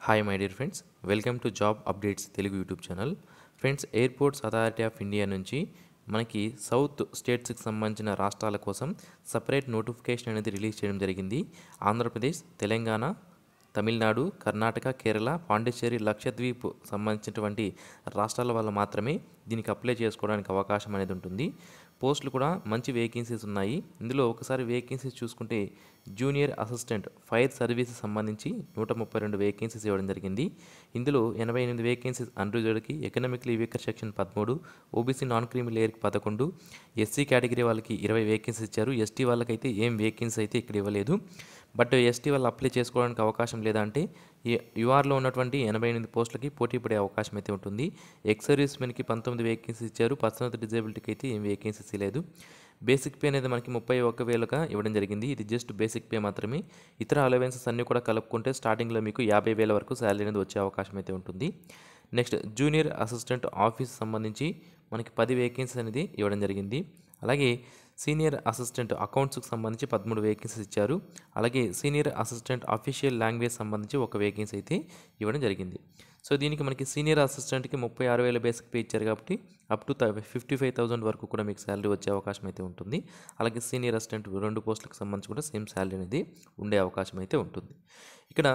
hi my dear friends welcome to job updates Telugu YouTube channel friends airports authority of India నుంచి మనకి south స్టేట్స్కి సంబంధించిన రాష్ట్రాల కోసం సపరేట్ నోటిఫికేషన్ అనేది రిలీజ్ చేయడం జరిగింది ఆంధ్రప్రదేశ్ తెలంగాణ తమిళనాడు కర్ణాటక కేరళ పాండిచ్చేరి లక్షద్వీప్ సంబంధించినటువంటి రాష్ట్రాల వల్ల మాత్రమే దీనికి అప్లై చేసుకోవడానికి అవకాశం అనేది ఉంటుంది పోస్టులు కూడా మంచి వేకెన్సీస్ ఉన్నాయి ఇందులో ఒకసారి వేకెన్సీస్ చూసుకుంటే జూనియర్ అసిస్టెంట్ ఫైర్ సర్వీసెస్ సంబంధించి నూట ముప్పై రెండు వేకెన్సీస్ ఇవ్వడం జరిగింది ఇందులో ఎనభై ఎనిమిది వేకెన్సీస్ అన్రిజర్వ్డ్కి ఎకనామిక్లీ వీకర్ సెక్షన్ పదమూడు ఓబీసీ నాన్ క్రీమీ లేయర్కి పదకొండు ఎస్సీ కేటగిరీ వాళ్ళకి ఇరవై వేకెన్సీస్ ఇచ్చారు ఎస్టీ వాళ్ళకైతే ఏం వేకెన్సీ అయితే ఇక్కడ ఇవ్వలేదు బట్ ఎస్టీ వాళ్ళు అప్లై చేసుకోవడానికి అవకాశం లేదా అంటే యూఆర్లో ఉన్నటువంటి ఎనభై ఎనిమిది పోస్టులకి పోటీ పడే అవకాశం అయితే ఉంటుంది ఎక్స్ సర్వీస్ మెన్కి పంతొమ్మిది వేకెన్సీ ఇచ్చారు పర్సనల్ డిజేబిలిటీకి అయితే ఏం వేకెన్సీస్ లేదు బేసిక్ పే అనేది మనకి ముప్పై ఒక్క వేలుగా ఇవ్వడం జరిగింది ఇది జస్ట్ బేసిక్ పే మాత్రమే ఇతర అలవెన్సెస్ అన్నీ కూడా కలుపుకుంటే స్టార్టింగ్లో మీకు యాభై వేల వరకు శాలరీ అనేది వచ్చే అవకాశం అయితే ఉంటుంది నెక్స్ట్ జూనియర్ అసిస్టెంట్ ఆఫీస్ సంబంధించి మనకి పది వేకెన్సీస్ అనేది ఇవ్వడం జరిగింది అలాగే సీనియర్ అసిస్టెంట్ అకౌంట్స్కి సంబంధించి పదమూడు వేకెన్సీస్ ఇచ్చారు అలాగే సీనియర్ అసిస్టెంట్ అఫీషియల్ లాంగ్వేజ్ సంబంధించి ఒక వేకెన్సీ అయితే ఇవ్వడం జరిగింది సో దీనికి మనకి సీనియర్ అసిస్టెంట్కి ముప్పై ఆరు వేల బేసిక్ పే ఇచ్చారు కాబట్టి up to fifty five thousand వరకు కూడా మీకు శాలరీ వచ్చే అవకాశం అయితే ఉంటుంది అలాగే సీనియర్ అసిస్టెంట్ రెండు పోస్టులకు సంబంధించి కూడా సేమ్ శాలరీ అనేది ఉండే అవకాశం అయితే ఉంటుంది ఇక్కడ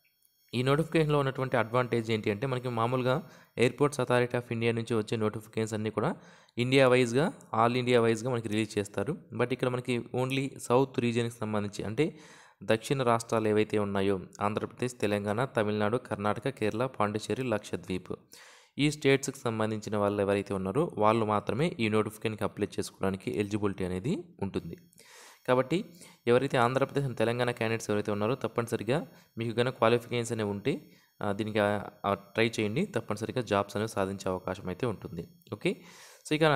ఈ నోటిఫికేషన్లో ఉన్నటువంటి అడ్వాంటేజ్ ఏంటి అంటే మనకి మామూలుగా ఎయిర్పోర్ట్స్ అథారిటీ ఆఫ్ ఇండియా నుంచి వచ్చే నోటిఫికేషన్స్ అన్నీ కూడా ఇండియా వైజ్గా ఆల్ ఇండియా వైజ్గా మనకి రిలీజ్ చేస్తారు బట్ ఇక్కడ మనకి ఓన్లీ సౌత్ రీజియన్కి సంబంధించి అంటే దక్షిణ రాష్ట్రాలు ఏవైతే ఉన్నాయో ఆంధ్రప్రదేశ్ తెలంగాణ తమిళనాడు కర్ణాటక కేరళ పాండిచ్చేరి లక్షద్వీప్ ఈ స్టేట్స్కి సంబంధించిన వాళ్ళు ఎవరైతే ఉన్నారో వాళ్ళు మాత్రమే ఈ నోటిఫికేషన్కి అప్లై చేసుకోవడానికి ఎలిజిబిలిటీ అనేది ఉంటుంది కాబట్టి ఎవరైతే ఆంధ్రప్రదేశ్ అండ్ తెలంగాణ క్యాండిడేట్స్ ఎవరైతే ఉన్నారో తప్పనిసరిగా మీకు కనుక క్వాలిఫికేషన్స్ అనేవి ఉంటే ఆ, దీనికి ట్రై చేయండి తప్పనిసరిగా జాబ్స్ అనేవి సాధించే అవకాశం అయితే ఉంటుంది ఓకే సో ఇక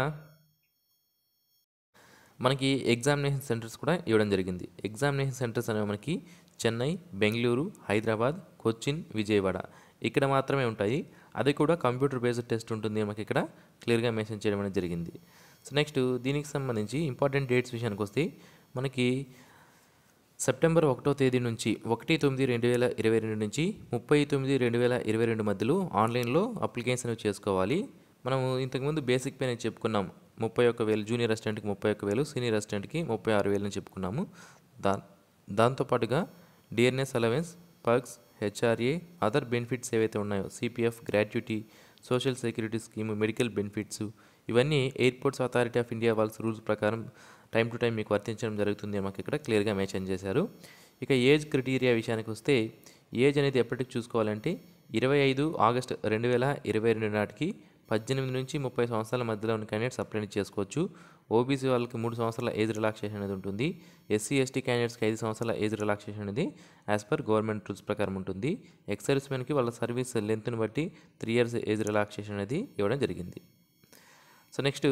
మనకి ఎగ్జామినేషన్ సెంటర్స్ కూడా ఇవ్వడం జరిగింది ఎగ్జామినేషన్ సెంటర్స్ అనేవి మనకి చెన్నై బెంగళూరు హైదరాబాద్ కొచ్చిన్ విజయవాడ ఇక్కడ మాత్రమే ఉంటాయి అది కూడా కంప్యూటర్ బేస్డ్ టెస్ట్ ఉంటుంది మనకి ఇక్కడ క్లియర్గా మెన్షన్ చేయడం అనేది జరిగింది సో నెక్స్ట్ దీనికి సంబంధించి ఇంపార్టెంట్ డేట్స్ విషయానికి వస్తే మనకి సెప్టెంబర్ ఒకటో తేదీ నుంచి ఒకటి తొమ్మిది రెండు వేల ఇరవై రెండు నుంచి ముప్పై తొమ్మిది రెండు వేల ఇరవై రెండు మధ్యలో ఆన్లైన్లో అప్లికేషన్ అనేవి చేసుకోవాలి మనము ఇంతకుముందు బేసిక్ పే అనేది చెప్పుకున్నాం ముప్పై ఒక్క వేలు జూనియర్ అసిస్టెంట్కి ముప్పై ఒక్క వేలు సీనియర్ అసిస్టెంట్కి ముప్పై ఆరు వేలు అని చెప్పుకున్నాము దా దాంతోపాటుగా డిఎన్ఎస్ allowance perks HRA other benefits ఏవైతే ఉన్నాయో CPF gratuity social security scheme medical benefits ఇవన్నీ ఎయిర్పోర్ట్స్ అథారిటీ ఆఫ్ ఇండియా వాళ్ళ రూల్స్ ప్రకారం టైం టు టైం మీకు వర్తించడం జరుగుతుంది అని మాకు ఇక్కడ క్లియర్గా మెన్షన్ చేశారు ఇక ఏజ్ క్రైటీరియా విషయానికి వస్తే ఏజ్ అనేది ఎప్పటికి చూసుకోవాలంటే ఇరవై ఐదు ఆగస్ట్ రెండు వేల ఇరవై రెండు నాటికి పద్దెనిమిది నుంచి ముప్పై సంవత్సరాల మధ్యలో ఉన్న క్యాండిడేట్స్ అప్లై చేసుకోవచ్చు ఓబీసీ వాళ్ళకి మూడు సంవత్సరాల ఏజ్ రిలాక్సేషన్ అనేది ఉంటుంది ఎస్సీ ఎస్టీ క్యాండిడేట్స్కి ఐదు సంవత్సరాల ఏజ్ రిలాక్సేషన్ అనేది యాజ్ పర్ గవర్నమెంట్ రూల్స్ ప్రకారం ఉంటుంది ఎక్స్ సర్వీస్మెన్కి వాళ్ళ సర్వీస్ లెంత్ని బట్టి త్రీ ఇయర్స్ ఏజ్ రిలాక్సేషన్ అనేది ఇవ్వడం జరిగింది సో నెక్స్ట్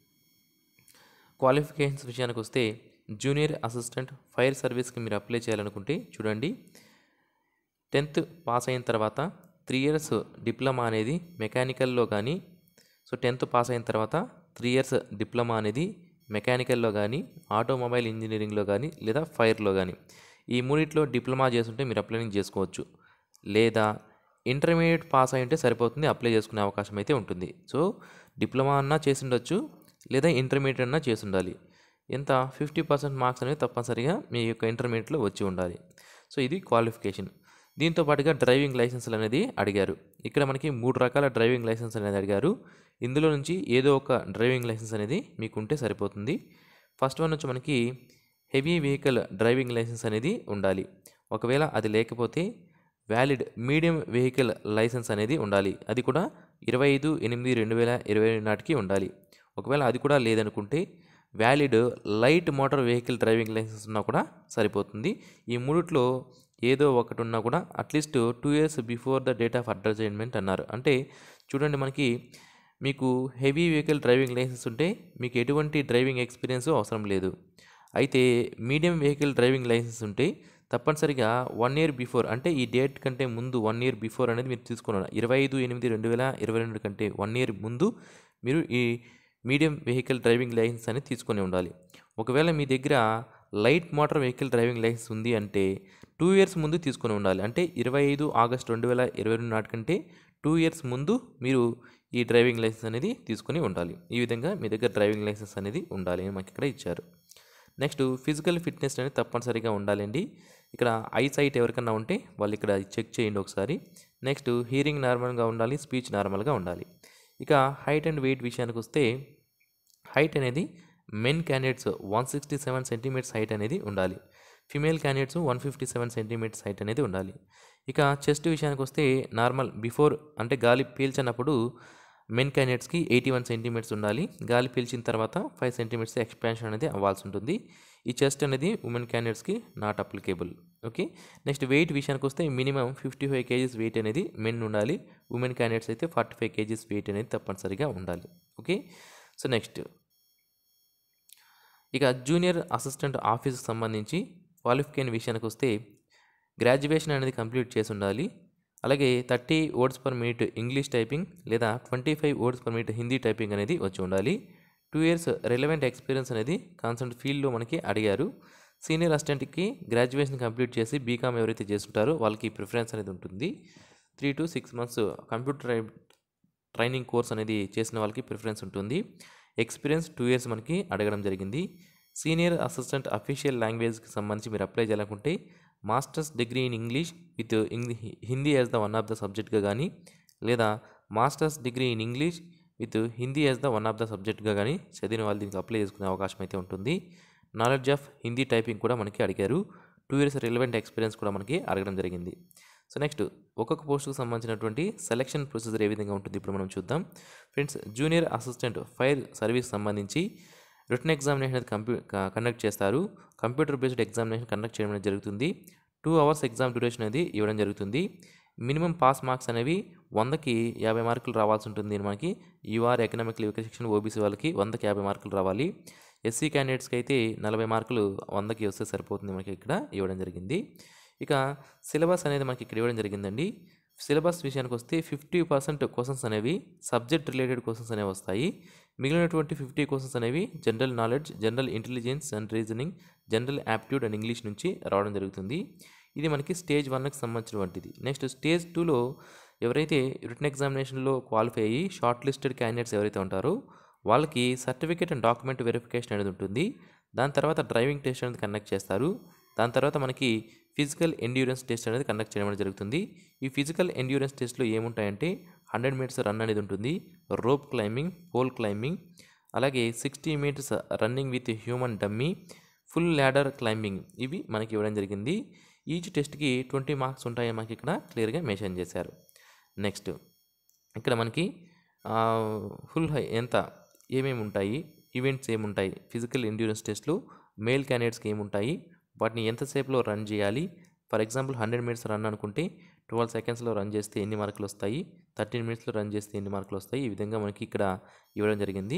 క్వాలిఫికేషన్స్ విషయానికి వస్తే జూనియర్ అసిస్టెంట్ ఫైర్ సర్వీస్కి మీరు అప్లై చేయాలనుకుంటే చూడండి టెన్త్ పాస్ అయిన తర్వాత త్రీ ఇయర్స్ డిప్లొమా అనేది మెకానికల్లో కానీ సో టెన్త్ పాస్ అయిన తర్వాత త్రీ ఇయర్స్ డిప్లొమా అనేది మెకానికల్లో కానీ ఆటోమొబైల్ ఇంజనీరింగ్లో కానీ లేదా ఫైర్లో కానీ ఈ మూడిట్లో డిప్లొమా చేస్తుంటే మీరు అప్లై చేసుకోవచ్చు లేదా ఇంటర్మీడియట్ పాస్ అయి ఉంటే సరిపోతుంది అప్లై చేసుకునే అవకాశం అయితే ఉంటుంది సో డిప్లొమా అన్నా చేసి ఉండొచ్చు లేదా ఇంటర్మీడియట్ అన్నా చేసి ఉండాలి ఎంత ఫిఫ్టీ పర్సెంట్ మార్క్స్ అనేవి తప్పనిసరిగా మీ యొక్క ఇంటర్మీడియట్లో వచ్చి ఉండాలి సో ఇది క్వాలిఫికేషన్ దీంతో పాటుగా డ్రైవింగ్ లైసెన్స్లు అనేది అడిగారు ఇక్కడ మనకి మూడు రకాల డ్రైవింగ్ లైసెన్స్ అనేది అడిగారు ఇందులో నుంచి ఏదో ఒక డ్రైవింగ్ లైసెన్స్ అనేది మీకు ఉంటే సరిపోతుంది ఫస్ట్ వన్ వచ్చి మనకి హెవీ వెహికల్ డ్రైవింగ్ లైసెన్స్ అనేది ఉండాలి ఒకవేళ అది లేకపోతే వ్యాలిడ్ మీడియం వెహికల్ లైసెన్స్ అనేది ఉండాలి అది కూడా ఇరవై ఐదు ఎనిమిది రెండు వేల ఇరవై నాటికి ఉండాలి ఒకవేళ అది కూడా లేదనుకుంటే valid light motor vehicle driving licence ఉన్నా కూడా సరిపోతుంది ఈ మూడిట్లో ఏదో ఒకటి ఉన్నా కూడా at least two years before the date of advertisement అన్నారు అంటే చూడండి మనకి మీకు హెవీ వెహికల్ డ్రైవింగ్ లైసెన్స్ ఉంటే మీకు ఎటువంటి డ్రైవింగ్ ఎక్స్పీరియన్స్ అవసరం లేదు అయితే మీడియం వెహికల్ డ్రైవింగ్ లైసెన్స్ ఉంటే తప్పనిసరిగా వన్ ఇయర్ బిఫోర్ అంటే ఈ డేట్ కంటే ముందు వన్ ఇయర్ బిఫోర్ అనేది మీరు తీసుకున్నారు ఇరవై ఐదు ఎనిమిది రెండు వేల ఇరవై రెండు కంటే వన్ ఇయర్ ముందు మీరు ఈ మీడియం వెహికల్ డ్రైవింగ్ లైసెన్స్ అనేది తీసుకొని ఉండాలి ఒకవేళ మీ దగ్గర light motor vehicle driving licence ఉంది అంటే టూ ఇయర్స్ ముందు తీసుకొని ఉండాలి అంటే ఇరవై ఐదు ఆగస్ట్ రెండు వేల ఇరవై రెండు నాటికంటే టూ ఇయర్స్ ముందు మీరు ఈ డ్రైవింగ్ లైసెన్స్ అనేది తీసుకొని ఉండాలి ఈ విధంగా మీ దగ్గర డ్రైవింగ్ లైసెన్స్ అనేది ఉండాలి అని మనకి ఇక్కడ ఇచ్చారు నెక్స్ట్ ఫిజికల్ ఫిట్నెస్ అనేది తప్పనిసరిగా ఉండాలండి ఇక్కడ ఐ సైట్ ఎవరికన్నా ఉంటే వాళ్ళు ఇక్కడ చెక్ చేయండి ఒకసారి నెక్స్ట్ హీరింగ్ నార్మల్గా ఉండాలి స్పీచ్ నార్మల్గా ఉండాలి ఇక హైట్ అండ్ వెయిట్ విషయానికి వస్తే హైట్ అనేది men candidates one sixty seven centimetres height అనేది ఉండాలి female candidates one fifty seven centimetres height అనేది ఉండాలి ఇక చెస్ట్ విషయానికి వస్తే నార్మల్ బిఫోర్ అంటే గాలి పీల్చినప్పుడు మెన్ క్యాండిడేట్స్కి ఎయిటీ వన్ సెంటీమీటర్స్ ఉండాలి గాలి పీల్చిన తర్వాత ఫైవ్ సెంటీమీటర్స్ ఎక్స్పాన్షన్ అనేది అవ్వాల్సి ఉంటుంది ఈ చెస్ట్ అనేది ఉమెన్ క్యాండిడేట్స్కి not applicable okay next weight విషయానికి వస్తే minimum fifty five kgs weight అనేది మెన్ ఉండాలి ఉమెన్ క్యాండిడేట్స్ అయితే ఫార్టీ ఫైవ్ కేజీస్ వెయిట్ అనేది తప్పనిసరిగా ఉండాలి ఓకే సో నెక్స్ట్ ఇక జూనియర్ అసిస్టెంట్ ఆఫీస్కి సంబంధించి క్వాలిఫికేషన్ విషయానికి వస్తే గ్రాడ్యుయేషన్ అనేది కంప్లీట్ చేసి ఉండాలి అలాగే thirty words per minute English typing లేదా twenty five words per minute Hindi typing అనేది వచ్చి ఉండాలి టూ ఇయర్స్ రెలవెంట్ ఎక్స్పీరియన్స్ అనేది కాన్సెంట్ ఫీల్డ్లో మనకి అడిగారు సీనియర్ అసిస్టెంట్కి గ్రాడ్యుయేషన్ కంప్లీట్ చేసి బీకామ్ ఎవరైతే చేస్తుంటారో వాళ్ళకి ప్రిఫరెన్స్ అనేది ఉంటుంది three to six months computer training course అనేది చేసిన వాళ్ళకి ప్రిఫరెన్స్ ఉంటుంది ఎక్స్పీరియన్స్ టూ ఇయర్స్ మనకి అడగడం జరిగింది సీనియర్ అసిస్టెంట్ అఫీషియల్ లాంగ్వేజ్కి సంబంధించి మీరు అప్లై చేయాలనుకుంటే masters degree in English with ఇంగ్లీ Hindi as the one of the సబ్జెక్ట్గా కానీ లేదా masters degree in English with Hindi as the one of the సబ్జెక్ట్గా కానీ చదివిన వాళ్ళు దీనికి అప్లై చేసుకునే అవకాశం అయితే ఉంటుంది నాలెడ్జ్ ఆఫ్ హిందీ టైపింగ్ కూడా మనకి అడిగారు టూ ఇయర్స్ రిలవెంట్ ఎక్స్పీరియన్స్ కూడా మనకి అడగడం జరిగింది సో నెక్స్ట్ ఒక్కొక్క పోస్టుకు సంబంధించినటువంటి సెలక్షన్ ప్రొసీజర్ ఏ విధంగా ఉంటుంది ఇప్పుడు మనం చూద్దాం friends junior assistant fire service సంబంధించి రిటర్న్ ఎగ్జామినేషన్ అనేది కంప్యూ కండక్ట్ చేస్తారు కంప్యూటర్ బేస్డ్ ఎగ్జామినేషన్ కండక్ట్ చేయడం అనేది జరుగుతుంది టూ అవర్స్ ఎగ్జామ్ డ్యూరేషన్ అనేది ఇవ్వడం జరుగుతుంది మినిమం పాస్ మార్క్స్ అనేవి వందకి యాభై మార్కులు రావాల్సి ఉంటుంది మనకి యూఆర్ ఎకనామికల్ సెక్షన్ ఓబీసీ వాళ్ళకి వందకి యాభై మార్కులు రావాలి ఎస్సీ క్యాండిడేట్స్కి అయితే నలభై మార్కులు వందకి వస్తే సరిపోతుంది మనకి ఇక్కడ ఇవ్వడం జరిగింది ఇక సిలబస్ అనేది మనకి ఇక్కడ ఇవ్వడం జరిగిందండి సిలబస్ విషయానికి వస్తే ఫిఫ్టీ పర్సెంట్ క్వశ్చన్స్ అనేవి సబ్జెక్ట్ రిలేటెడ్ క్వశ్చన్స్ అనేవి వస్తాయి మిగిలినటువంటి ఫిఫ్టీ క్వశ్చన్స్ అనేవి general knowledge general intelligence and reasoning general aptitude and English నుంచి రావడం జరుగుతుంది ఇది మనకి స్టేజ్ వన్కి సంబంధించినటువంటిది నెక్స్ట్ స్టేజ్ టూలో ఎవరైతే రిటర్న్ ఎగ్జామినేషన్లో క్వాలిఫై అయ్యి షార్ట్ లిస్టెడ్ క్యాండిడేట్స్ ఎవరైతే ఉంటారో వాళ్ళకి సర్టిఫికేట్ అండ్ డాక్యుమెంట్ వెరిఫికేషన్ అనేది ఉంటుంది దాని తర్వాత డ్రైవింగ్ టెస్ట్ అనేది కండక్ట్ చేస్తారు దాని తర్వాత మనకి ఫిజికల్ ఎండ్యూరెన్స్ టెస్ట్ అనేది కండక్ట్ చేయడం అనేది జరుగుతుంది ఈ ఫిజికల్ ఎండ్యూరెన్స్ టెస్ట్లో ఏముంటాయంటే హండ్రెడ్ మీటర్స్ రన్ అనేది ఉంటుంది రోప్ క్లైంబింగ్ పోల్ క్లైంబింగ్ అలాగే sixty metres running with human dummy full ladder climbing ఇవి మనకి ఇవ్వడం జరిగింది ఈచ్ టెస్ట్కి ట్వంటీ మార్క్స్ ఉంటాయని మనకి ఇక్కడ క్లియర్గా మెన్షన్ చేశారు నెక్స్ట్ ఇక్కడ మనకి ఫుల్ హై ఎంత ఏమేమి ఉంటాయి ఈవెంట్స్ ఏముంటాయి ఫిజికల్ ఎండ్యూరెన్స్ టెస్ట్లు మేల్ క్యాండిడేట్స్కి ఏముంటాయి వాటిని ఎంతసేపులో రన్ చేయాలి for example hundred minutes run అనుకుంటే ట్వెల్వ్ సెకండ్స్లో రన్ చేస్తే ఎన్ని మార్కులు వస్తాయి థర్టీన్ మినిట్స్లో రన్ చేస్తే ఎన్ని మార్కులు వస్తాయి ఈ విధంగా మనకి ఇక్కడ ఇవ్వడం జరిగింది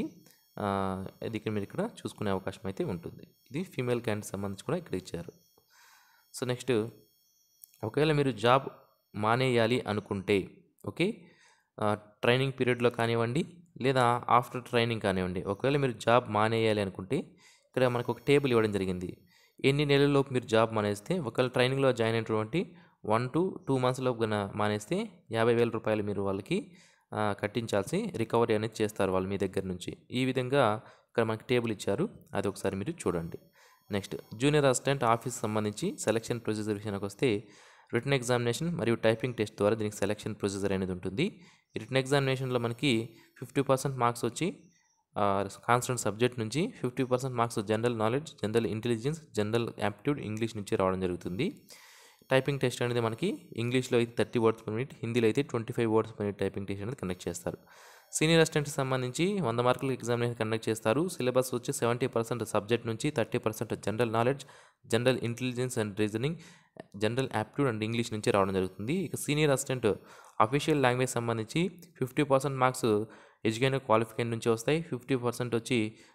ఇది ఇక్కడ మీరు ఇక్కడ చూసుకునే అవకాశం అయితే ఉంటుంది ఇది ఫీమేల్ క్యాండిడేట్ సంబంధించి కూడా ఇక్కడ ఇచ్చారు సో నెక్స్ట్ ఒకవేళ మీరు జాబ్ మానేయాలి అనుకుంటే ఓకే ట్రైనింగ్ పీరియడ్లో కానివ్వండి లేదా ఆఫ్టర్ ట్రైనింగ్ కానివ్వండి ఒకవేళ మీరు జాబ్ మానేయాలి అనుకుంటే ఇక్కడ మనకు ఒక టేబుల్ ఇవ్వడం జరిగింది ఎన్ని నెలల్లోపు మీరు జాబ్ మానేస్తే ఒకవేళ ట్రైనింగ్లో జాయిన్ అయినటువంటి వన్ టు టూ మంత్స్లోపు కన్నా మానేస్తే యాభై వేల రూపాయలు మీరు వాళ్ళకి కట్టించాల్సి రికవరీ అనేది చేస్తారు వాళ్ళు మీ దగ్గర నుంచి ఈ విధంగా ఇక్కడ మనకి టేబుల్ ఇచ్చారు అది ఒకసారి మీరు చూడండి నెక్స్ట్ జూనియర్ అసిస్టెంట్ ఆఫీస్ సంబంధించి సెలక్షన్ ప్రొసీజర్ విషయానికి వస్తే రిటర్న్ ఎగ్జామినేషన్ మరియు టైపింగ్ టెస్ట్ ద్వారా దీనికి సెలక్షన్ ప్రొసీజర్ అనేది ఉంటుంది రిటర్న్ ఎగ్జామినేషన్లో మనకి ఫిఫ్టీ పర్సెంట్ మార్క్స్ వచ్చి కాన్స్టెంట్ సబ్జెక్ట్ నుంచి fifty percent marks general knowledge general intelligence general aptitude English నుంచి రావడం జరుగుతుంది టైపింగ్ టెస్ట్ అనేది మనకి ఇంగ్లీష్లో అయితే థర్టీ వర్డ్స్ పర్ మినిట్ హిందీలో అయితే twenty five words per minute typing test అనేది కండక్ట్ చేస్తారు సీనియర్ అసిస్టెంట్కి సంబంధించి వంద మార్కుల ఎగ్జామినేషన్ కండక్ట్ చేస్తారు సిలబస్ వచ్చి సెవెంటీ పర్సెంట్ సబ్జెక్ట్ నుంచి thirty percent general knowledge general intelligence and reasoning general aptitude and English నుంచి రావడం జరుగుతుంది ఇక సీనియర్ అసిస్టెంట్ అఫీషియల్ లాంగ్వేజ్ సంబంధించి fifty percent marks education qualification నుంచి వస్తాయి ఫిఫ్టీ పర్సెంట్ వచ్చి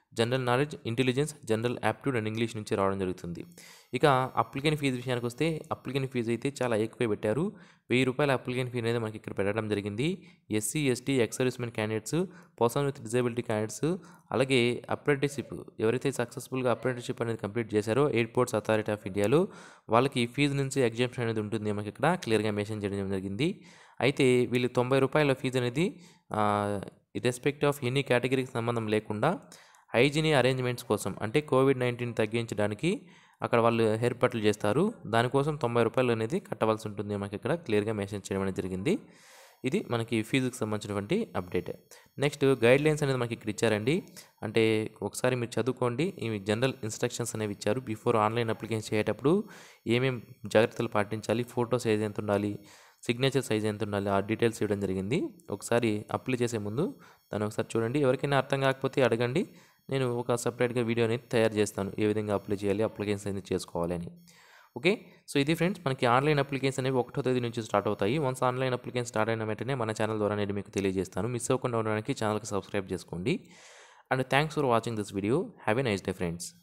general knowledge intelligence general aptitude and English నుంచి రావడం జరుగుతుంది ఇక అప్లికెంట్ ఫీజు విషయానికి వస్తే అప్లికెంట్ ఫీజు అయితే చాలా ఎక్కువే పెట్టారు వెయ్యి రూపాయల అప్లికెంట్ ఫీ అనేది మనకి ఇక్కడ పెట్టడం జరిగింది SC ST ex servicemen candidates person with disability candidates అలాగే అప్రెంటిస్షిప్ ఎవరైతే సక్సెస్ఫుల్గా అప్రెంటిస్షిప్ అనేది కంప్లీట్ చేశారో ఎయిర్పోర్ట్స్ అథారిటీ ఆఫ్ ఇండియాలో వాళ్ళకి ఫీజు నుంచి ఎగ్జామ్షన్ అనేది ఉంటుంది మనకి ఇక్కడ క్లియర్గా మెన్షన్ చేయడం జరిగింది అయితే వీళ్ళు తొంభై రూపాయల ఫీజు అనేది రెస్పెక్ట్ ఆఫ్ ఎనీ కేటగిరీకి సంబంధం లేకుండా హైజీని అరేంజ్మెంట్స్ కోసం అంటే కోవిడ్ నైన్టీన్ తగ్గించడానికి అక్కడ వాళ్ళు ఏర్పాట్లు చేస్తారు దానికోసం తొంభై రూపాయలు అనేది కట్టవలసి ఉంటుంది మనకి ఇక్కడ క్లియర్గా మెన్షన్ చేయడం అనేది జరిగింది ఇది మనకి ఫీజుకి సంబంధించినటువంటి అప్డేట్ నెక్స్ట్ గైడ్ లైన్స్ అనేది మనకి ఇక్కడ ఇచ్చారండి అంటే ఒకసారి మీరు చదువుకోండి ఇవి జనరల్ ఇన్స్ట్రక్షన్స్ అనేవి ఇచ్చారు బిఫోర్ ఆన్లైన్ అప్లికేషన్ చేసేటప్పుడు ఏమేం జాగ్రత్తలు పాటించాలి ఫోటో సైజ్ ఎంత ఉండాలి సిగ్నేచర్ సైజ్ ఎంత ఉండాలి ఆ డీటెయిల్స్ ఇవ్వడం జరిగింది ఒకసారి అప్లై చేసే ముందు దాన్ని ఒకసారి చూడండి ఎవరికైనా అర్థం కాకపోతే అడగండి నేను ఒక సపరేట్గా వీడియో అనేది తయారు చేస్తాను ఏ విధంగా అప్లై చేయాలి అప్లికేషన్స్ అనేది చేసుకోవాలి అని ఓకే సో ఇది ఫ్రెండ్స్ మనకి ఆన్లైన్ అప్లికేషన్ అనేవి ఒకటో తేదీ నుంచి స్టార్ట్ అవుతాయి వన్స్ ఆన్లైన్ అప్లికేషన్ స్టార్ట్ అయిన వెంటనే మన ఛానల్ ద్వారా నేను మీకు తెలియజేస్తాను మిస్ అవ్వకుండా ఉండడానికి ఛానల్కి సబ్స్క్రైబ్ చేసుకోండి and thanks for watching this video have a nice day friends